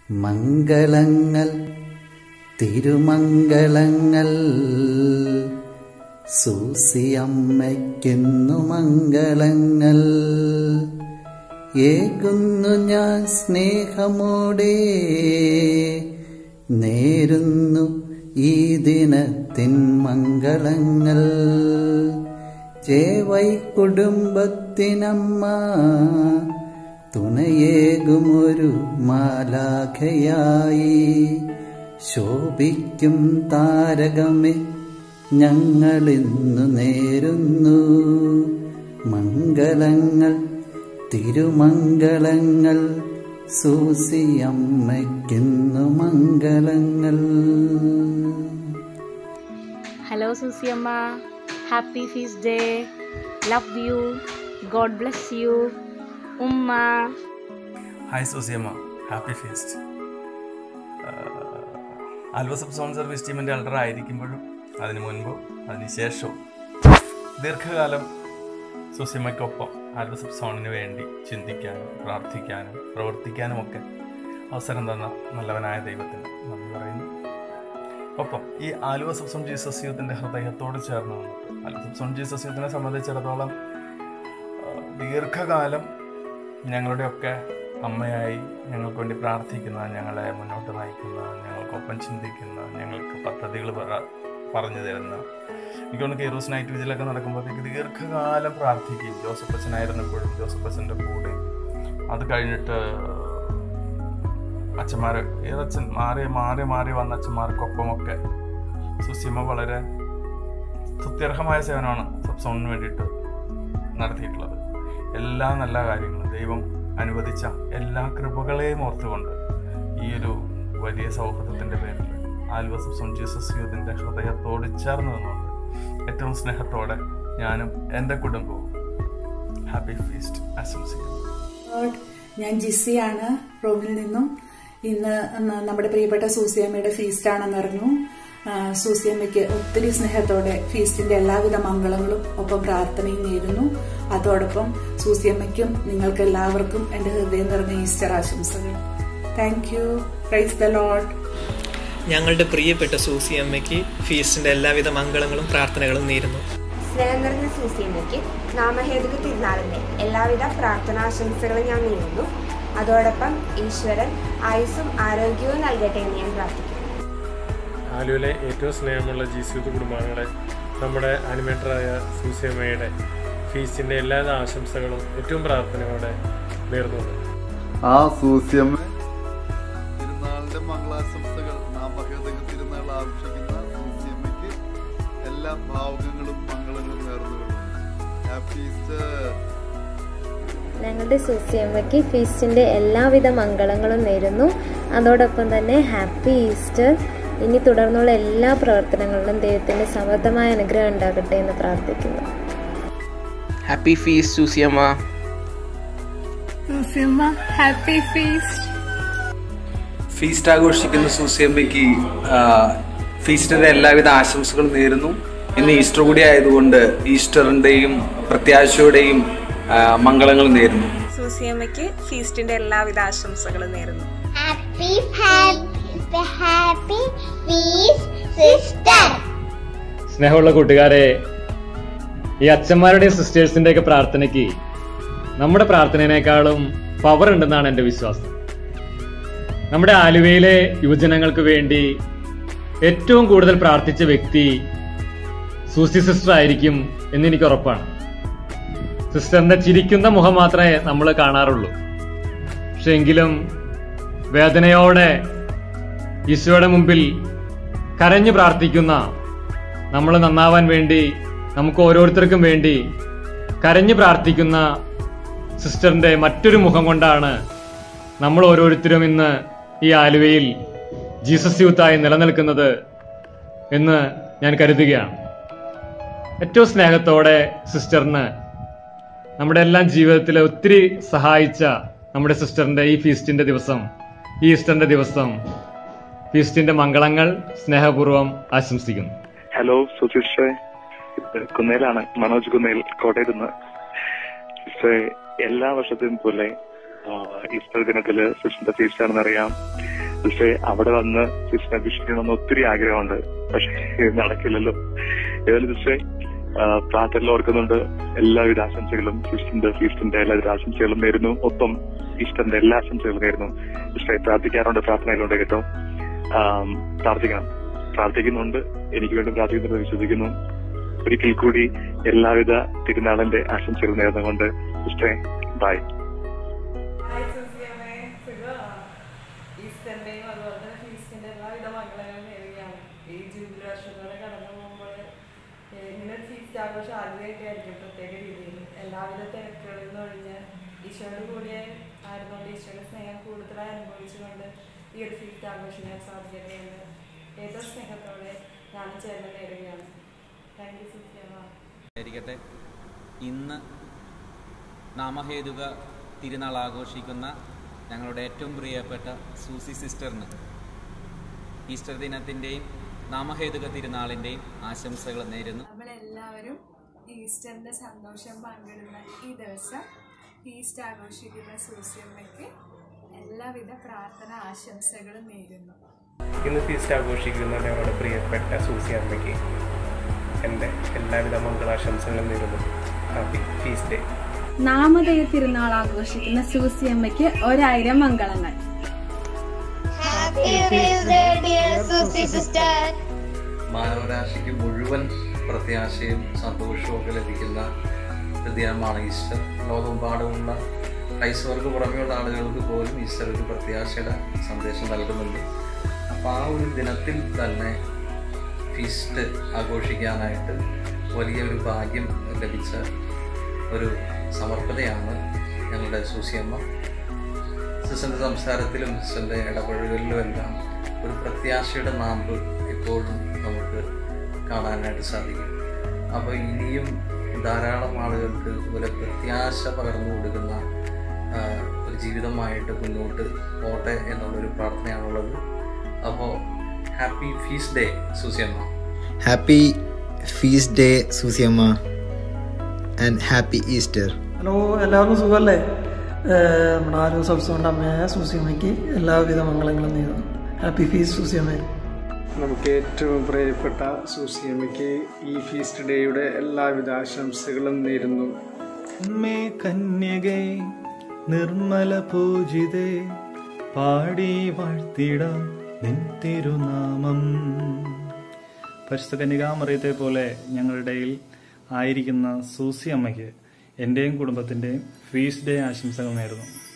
മംഗളങ്ങൾ തിരുമംഗളങ്ങൾ സൂസിയമ്മയ്ക്കുന്നു മംഗളങ്ങൾ ഏകുന്നു ഞാൻ സ്നേഹമോടെ നേരുന്നു ഈ ദിനത്തിൻ മംഗളങ്ങൾ ചേവൈ കുടുംബത്തിനമ്മ തുണയേകുമൊരു മാലാഖയായി ശോഭിക്കും താരകമേ ഞങ്ങളിന്നു നേരുന്നു മംഗളങ്ങൾ തിരുമംഗളങ്ങൾ സൂസിയമ്മയ്ക്കുന്നു മംഗളങ്ങൾ hello Susiamma happy feast day love you God bless you ഉമ്മ ഹായ് സൂസിയമ്മ ഹാപ്പി ഫീസ്റ്റ് ആൽവ സബ് സോൺ സർവീസ് ടീമിൻ്റെ അൾഡർ ആയിരിക്കുമ്പോഴും അതിനു മുൻപും അതിന് ശേഷവും ദീർഘകാലം സുസിമയ്ക്കൊപ്പം ആൽവ സബ് സോണിന് വേണ്ടി ചിന്തിക്കാനും പ്രാർത്ഥിക്കാനും പ്രവർത്തിക്കാനും ഒക്കെ അവസരം തന്ന നല്ലവനായ ദൈവത്തിന് നന്ദി പറയുന്നു ഒപ്പം ഈ ആലുവ സബ്സോൺ ജീസസ് യൂത്തിൻ്റെ ഹൃദയത്തോട് ചേർന്ന് വന്നിട്ട് ആലുവ സബ്സോൺ ജീസസ് യൂത്തിനെ സംബന്ധിച്ചിടത്തോളം ആ, ദീർഘകാലം ഞങ്ങളുടെയൊക്കെ അമ്മയായി ഞങ്ങൾക്ക് വേണ്ടി പ്രാർത്ഥിക്കുന്ന ഞങ്ങളെ മുന്നോട്ട് നയിക്കുന്ന ഞങ്ങൾക്കൊപ്പം ചിന്തിക്കുന്ന ഞങ്ങൾക്ക് പദ്ധതികൾ പറ- പറഞ്ഞു തരുന്ന എനിക്ക് തോന്നുന്നു കെയറോസ് നൈറ്റ് വിജിലൊക്കെ നടക്കുമ്പോഴത്തേക്ക് ദീർഘകാലം പ്രാർത്ഥിക്കുകയും ജോസഫ് അച്ഛനായിരുന്നപ്പോഴും ജോസഫ് അച്ഛൻ്റെ കൂടെ അത് കഴിഞ്ഞിട്ട് അച്ഛന്മാർ ഏതച്ഛൻ മാറി മാറി മാറി വന്ന അച്ഛന്മാർക്കൊപ്പമൊക്കെ സുസിമ വളരെ സ്തുത്യർഹമായ സേവനമാണ് സബ്സോണിന് വേണ്ടിയിട്ട് നടത്തിയിട്ടുള്ളത് എല്ലാ നല്ല കാര്യങ്ങളും ദൈവം അനുവദിച്ച എല്ലാ കൃപകളെയും ഓർത്തുകൊണ്ട് ഈ ഒരു വലിയ സൗഹൃദത്തിൻ്റെ പേരിൽ ആൽവ സബ്സോൺ ജീസസ് യൂത്തിൻ്റെ ഹൃദയത്തോട് ചേർന്ന് നിന്നുകൊണ്ട് ഏറ്റവും സ്നേഹത്തോടെ ഞാനും എൻ്റെ കുടുംബവും ഹാപ്പി ഫീസ്റ്റ് ആശംസിക്കുന്നു ഗോഡ്. ഞാൻ ജിസ്സിയാണ് റോമിൽ നിന്നും ഇന്ന് ന- നമ്മുടെ പ്രിയപ്പെട്ട സൂസിയമ്മയുടെ ഫീസ്റ്റ് ആണെന്ന് അറിഞ്ഞു ആ, സൂസിയമ്മയ്ക്ക് ഒത്തിരി സ്നേഹത്തോടെ ഫീസ്റ്റിന്റെ എല്ലാവിധ മംഗളങ്ങളും ഒപ്പം പ്രാർത്ഥനയും നേരുന്നു അതോടൊപ്പം സൂസിയമ്മയ്ക്കും നിങ്ങൾക്ക് എല്ലാവർക്കും എന്റെ ഹൃദയം നിറഞ്ഞ ഈസ്റ്റർ ആശംസകൾ thank you praise the Lord ഞങ്ങളുടെ പ്രിയപ്പെട്ട സൂസി അമ്മയ്ക്ക് ഫീസ്റ്റിന്റെ എല്ലാവിധ മംഗളങ്ങളും പ്രാർത്ഥനകളും നേരുന്നു സ്നേഹം നിറഞ്ഞ സൂസിയമ്മയ്ക്ക് നാമഹേതുക തിരുനാളിന്റെ എല്ലാവിധ പ്രാർത്ഥനാശംസകളും ഞാൻ നേരുന്നു അതോടൊപ്പം ഈശ്വരൻ ആയുസ്സും ആരോഗ്യവും നൽകട്ടെ എന്ന് ഞാൻ പ്രാർത്ഥിക്കുന്നു ആലുവിലെ ഏറ്റവും സ്നേഹമുള്ള ജീസൂത്ത് കുടുംബാംഗങ്ങളെ നമ്മുടെ ആനിമേറ്ററായ സൂസിയമ്മയുടെ ഫീസിൻ്റെ എല്ലാവിധ ആശംസകളും ഏറ്റവും പ്രാർത്ഥനയോടെ നേർന്നുകൊണ്ട് ആ സൂസ്യം തിരുനാളിന്റെ മംഗളാശംസകൾ നാമഹേതക തിരുനാൾ ആഘോഷിക്കുന്ന സൂസ്യമ്മയ്ക്ക് എല്ലാ ഭാവുകങ്ങളും മംഗളങ്ങളും നേർന്നുകൊള്ളും ഹാപ്പി ഈസ്റ്റർ ഞങ്ങളുടെ സൂസിയമ്മയ്ക്ക് ഫീസ്റ്റിൻ്റെ എല്ലാവിധ മംഗളങ്ങളും നേരുന്നു അതോടൊപ്പം തന്നെ ഹാപ്പി ഈസ്റ്റർ ഇനി തുടർന്നുള്ള എല്ലാ പ്രവർത്തനങ്ങളിലും ദൈവത്തിൻ്റെ സമൃദ്ധമായ അനുഗ്രഹം ഉണ്ടാകട്ടെ എന്ന് പ്രാർത്ഥിക്കുന്നു happy feast Susiamma happy feast feast ആഘോഷിക്കുന്ന സൂസിയമ്മയ്ക്ക് ഫീസ്റ്റിന്റെ എല്ലാവിധ ആശംസകളും നേരുന്നു ഇന്ന് ഈസ്റ്റർ കൂടി ആയതുകൊണ്ട് ഈസ്റ്ററിന്റെയും പ്രത്യാശയുടെയും ആ, മംഗളങ്ങൾ നേരുന്നു സൂസിയമ്മയ്ക്ക് ഫീസ്റ്റിന്റെ എല്ലാവിധ ആശംസകളും നേരുന്നു happy happy happy feast sister സ്നേഹമുള്ള കൂട്ടുകാരെ ഈ അച്ഛന്മാരുടെയും സിസ്റ്റേഴ്സിന്റെ ഒക്കെ പ്രാർത്ഥനയ്ക്ക് നമ്മുടെ പ്രാർത്ഥനയേക്കാളും പവർ ഉണ്ടെന്നാണ് എൻ്റെ വിശ്വാസം നമ്മുടെ ആലുവയിലെ യുവജനങ്ങൾക്ക് വേണ്ടി ഏറ്റവും കൂടുതൽ പ്രാർത്ഥിച്ച വ്യക്തി സൂസി സിസ്റ്റർ ആയിരിക്കും എന്ന് എനിക്ക് ഉറപ്പാണ് സിസ്റ്ററിന്റെ ചിരിക്കുന്ന മുഖം മാത്രമേ നമ്മൾ കാണാറുള്ളൂ പക്ഷെ എങ്കിലും വേദനയോടെ ഈശോയുടെ മുമ്പിൽ കരഞ്ഞു പ്രാർത്ഥിക്കുന്ന നമ്മൾ നന്നാവാൻ വേണ്ടി നമുക്ക് ഓരോരുത്തർക്കും വേണ്ടി കരഞ്ഞു പ്രാർത്ഥിക്കുന്ന സിസ്റ്ററിന്റെ മറ്റൊരു മുഖം കൊണ്ടാണ് നമ്മൾ ഓരോരുത്തരും ഇന്ന് ഈ ആലുവയിൽ ജീസസ് യൂത്തായി നിലനിൽക്കുന്നത് എന്ന് ഞാൻ കരുതുകയാണ് ഏറ്റവും സ്നേഹത്തോടെ സിസ്റ്ററിന് നമ്മുടെ എല്ലാം ജീവിതത്തിൽ ഒത്തിരി സഹായിച്ച നമ്മുടെ സിസ്റ്ററിന്റെ ഈ ഫീസ്റ്റിന്റെ ദിവസം ഈ ഈസ്റ്ററിന്റെ ദിവസം ഫീസ്റ്റിന്റെ മംഗളങ്ങൾ സ്നേഹപൂർവ്വം ആശംസിക്കുന്നു ഹലോ സുധീഷ് ഇത് കുന്നേലാണ് മനോജ് കുന്നേൽ കോട്ടയത്ത് നിന്ന് സിസ്റ്ററെ എല്ലാ വർഷത്തെയും പോലെ ആ, ഈസ്റ്റർ ദിനത്തില് സിസ്റ്ററിന്റെ ഫീസ്റ്റ് ആണെന്നറിയാം പക്ഷേ അവിടെ വന്ന് സിസ്റ്റർ അഭിഷേകണമെന്ന് ഒത്തിരി ആഗ്രഹമുണ്ട് പക്ഷേ ഇത് നടക്കില്ലല്ലോ ഏതായാലും സിസ്റ്ററെ പ്രാർത്ഥനയിൽ ഓർക്കുന്നുണ്ട് എല്ലാവിധ ആശംസകളും സിസ്റ്ററിന്റെ ഫീസ്റ്റിന്റെ എല്ലാവിധ ആശംസകളും നേരുന്നു ഒപ്പം ഈസ്റ്ററിന്റെ എല്ലാ ആശംസകളും നേരുന്നു സിസ്റ്ററെ പ്രാർത്ഥിക്കാറുണ്ട് പ്രാർത്ഥനയിലുണ്ട് കേട്ടോ ആം, പ്രാർത്ഥിക്കണം പ്രാർത്ഥിക്കുന്നുണ്ട് എനിക്ക് വേണ്ടി പ്രാർത്ഥിക്കുന്നുണ്ട് വിശ്വസിക്കുന്നു ഒരിക്കൽ കൂടി എല്ലാവിധ തിരുനാളിന്റെ ആശംസകൾ നേർന്നുകൊണ്ട് സിസ്റ്ററെ ബൈ ഈസ്റ്ററിന്റെയും അതുപോലെ തന്നെ ഫീസ്റ്റിന്റെ എല്ലാവിധ മംഗളങ്ങളും നേരുകയാണ് ഈ ജൂബിലി വർഷത്തോടെ കടന്നു പോകുമ്പോൾ ഇങ്ങനെ ഫീസ്റ്റ് ആഘോഷം ആദ്യമായിട്ട് ആയിരിക്കും പ്രത്യേക രീതിയിൽ എല്ലാവിധ തിരക്കുകളിൽ നിന്ന് ഒഴിഞ്ഞ് ഈശോയുടെ കൂടെ ആയിരുന്നുകൊണ്ട് ഈശോയുടെ സ്നേഹം കൂടുതലായി അനുഭവിച്ചുകൊണ്ട് ഈ ഒരു ഫീസ്റ്റ് ആഘോഷിക്കാൻ സാധിക്കട്ടെ എന്ന് ഏതോ സ്നേഹത്തോടെ ഞാൻ ചേർന്ന് നേരുകയാണ് താങ്ക് യു സുഖ്യമ്മ ആയിരിക്കട്ടെ ഇന്ന് നാമഹേതുക തിരുനാൾ ആഘോഷിക്കുന്ന ഞങ്ങളുടെ ഏറ്റവും പ്രിയപ്പെട്ട സൂസി സിസ്റ്ററിന് ഈസ്റ്റർ ദിനത്തിൻ്റെയും നാമഹേതുക തിരുനാളിൻ്റെയും ആശംസകൾ നേരുന്നു നമ്മളെല്ലാവരും ഈസ്റ്ററിന്റെ സന്തോഷം പങ്കിടുന്ന ഈ ദിവസം ഈസ്റ്റ് ആഘോഷിക്കുന്ന സൂസ്യമ്മയ്ക്ക് എല്ലാവിധ പ്രാർത്ഥന ആശംസകളും നേരുന്നു ഇന്ന് ഫീസ്റ്റ് ആഘോഷിക്കുന്ന ഞങ്ങളുടെ പ്രിയപ്പെട്ട സൂസി അമ്മയ്ക്ക് എൻ്റെ എല്ലാവിധ മംഗളാശംസകളും നേരുന്നു ഹാപ്പി ഫീസ്റ്റ് ഡേ നാമധേയ തിരുനാൾ ആഘോഷിക്കുന്ന സൂസിയമ്മയ്ക്ക് ഒരായിരം മംഗളങ്ങൾ Happy birthday, dear Susie sister. മാനവരാശിക്ക് മുഴുവൻ പ്രത്യാശയും സന്തോഷവും ഒക്കെ ലഭിക്കുന്ന ഒരു ദിനമാണ് ഈസ്റ്റർ ലോകമെമ്പാടുമുള്ള ക്രൈസ്തവർക്ക് പുറമെയുള്ള ആളുകൾക്ക് പോലും ഈസ്റ്റർ ഒരു പ്രത്യാശയുടെ സന്ദേശം നൽകുന്നുണ്ട് അപ്പോൾ ആ ഒരു ദിനത്തിൽ തന്നെ ഫീസ്റ്റ് ആഘോഷിക്കാനായിട്ട് വലിയൊരു ഭാഗ്യം ലഭിച്ച ഒരു സമർപ്പതയാണ് ഞങ്ങളുടെ സൂസിയമ്മ സിസ്റ്ററിൻ്റെ സംസാരത്തിലും സിസ്റ്ററിൻ്റെ ഇടപഴകലിലും എല്ലാം ഒരു പ്രത്യാശയുടെ നാമ്പ് എപ്പോഴും നമുക്ക് കാണാനായിട്ട് സാധിക്കും അപ്പോൾ ഇനിയും ധാരാളം ആളുകൾക്ക് ഇതുപോലെ പ്രത്യാശ പകർന്നു കൊടുക്കുന്ന ആ, ഒരു ജീവിതമായിട്ട് മുന്നോട്ട് പോട്ടെ എന്നുള്ളൊരു പ്രാർത്ഥനയാണുള്ളത് അപ്പോൾ happy feast day Susiamma happy feast day Susiamma and happy Easter hello എല്ലാവർക്കും സുഖമല്ലേ ഏഹ് നമ്മുടെ ആരോഗ്യ സംസ്ഥാനയുടെ അമ്മയായ സൂസിയമ്മയ്ക്ക് എല്ലാവിധ മംഗളങ്ങളും നേരുന്നു ഹാപ്പി ഫീസ് സൂസിയമ്മ നമുക്ക് ഏറ്റവും പ്രിയപ്പെട്ട സൂസിയമ്മയ്ക്ക് ഈ ഫീസ്റ്റ് ഡേയുടെ എല്ലാവിധ ആശംസകളും നേരുന്നു മേ കന്യകേ നിർമ്മല പൂജിതേ പാടി വാഴ്ത്തിടാം നിൻ തിരുനാമം പരിശുദ്ധ കന്യകാമറിയത്തെ പോലെ ഞങ്ങളുടെ ഇടയിൽ ആയിരിക്കുന്ന സൂസി അമ്മയ്ക്ക് എൻ്റെയും കുടുംബത്തിൻ്റെയും ഫീസ് ഡേ ആശംസകൾ നേരുന്നു